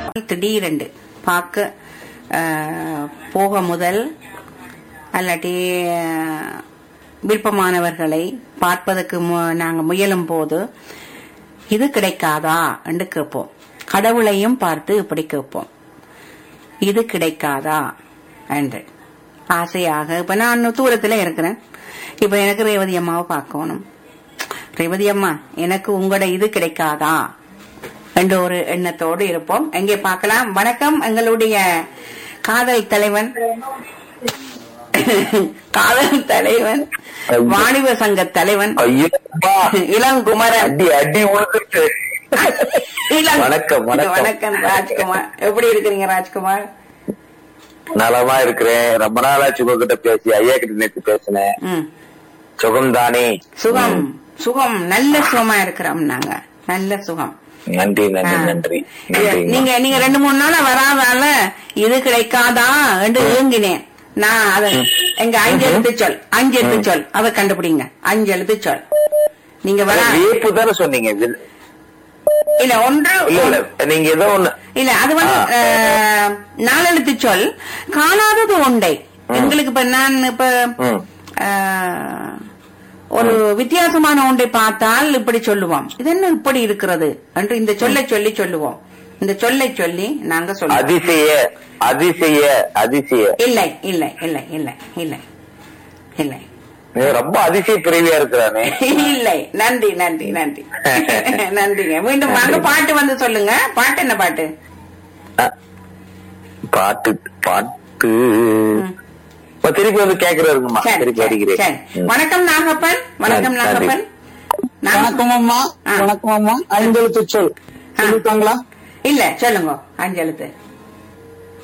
திடீரெண்டு பார்க்க அஹ், போக முதல் அல்லாட்டி அஹ், விருப்பமானவர்களை பார்ப்பதற்கு மு- நாங்க முயலும் போது இது கிடைக்காதா என்று கேட்போம் கடவுளையும் பார்த்து இப்படி கேட்போம் இது கிடைக்காதா என்று ஆசையாக இப்ப நான் தூரத்துல இருக்கிறேன் இப்ப எனக்கு ரேவதி அம்மாவை பார்க்கணும் ரேவதி அம்மா எனக்கு உங்களோட இது கிடைக்காதா என்ற ஒரு எண்ணத்தோடு இருப்போம் எங்கே பார்க்கலாம் வணக்கம் எங்களுடைய காதல் தலைவன் காதல் தலைவன் வாணிப சங்க தலைவன் ஐயோ அப்பா. இளங்குமரன் அடி அடி உழுந்துட்டு இளம்- வணக்கம், வணக்கம். வணக்கம் ராஜ்குமார் எப்படி இருக்கிறீங்க ராஜ்குமார் நலமா இருக்கிறேன் ரொம்ப நாளாச்சு உங்ககிட்ட பேசி ஐயா கிட்ட நேத்து பேசினேன் ம் சுகம் தானே சுகம் சுகம் நல்ல சுகமா இருக்கிறோம் நாங்க நல்ல சுகம் நன்றி நன்றி ஆ. நன்றி இது- நன்றி நீங்க நீங்க ரெண்டு மூணு நாளா வராதால இது கிடைக்காதா என்று ஏங்கினேன் நான் அத எங்க அஞ்சு எழுத்து சொல் அஞ்சு எழுத்து சொல் அதை கண்டுபிடிங்க அஞ்சு எழுத்து சொல் நீங்க வரா வேப்பு தானே சொன்னீங்க வில்- இல்ல ஒன்று இல்ல இல்ல நீங்க ஏதோ ஒண்ணு இல்ல அது வந்து ஆ. அஹ், நாலெழுத்து சொல் காணாதது ஒன்றை எங்களுக்கு இப்ப நான் இப்ப ம். அஹ், ஒரு வித்தியாசமான ஒன்றை பார்த்தால் இப்படி சொல்லுவோம் இது என்ன இப்படி இருக்கிறது என்று இந்த சொல்லை சொல்லி சொல்லுவோம் இந்த சொல்லை சொல்லி நாங்க சொல்லுவோம் அதிசய அதிசய அதிசய இல்லை இல்லை இல்லை இல்லை இல்லை இல்லை நீ ரொம்ப அதிசய பிறவியா இருக்கிறானே இல்லை நன்றி நன்றி நன்றி நன்றிங்க மீண்டும் வாங்க பாட்டு வந்து சொல்லுங்க பாட்டு என்ன பாட்டு அஹ். பாட்டு பாட்டு இப்ப திருப்பி வந்து கேக்குறாருங்கம்மா சரி திருப்பி சரி, அடிக்கிறேன் சரி. ம். வணக்கம் நாகப்பன் வணக்கம் நன்றி. நாகப்பன் நாக- வணக்கம் அம்மா ஆ. வணக்கம் அம்மா ஐந்தெழுத்து சொல் சொல்லிட்டாங்களா இல்ல சொல்லுங்க அஞ்செழுத்து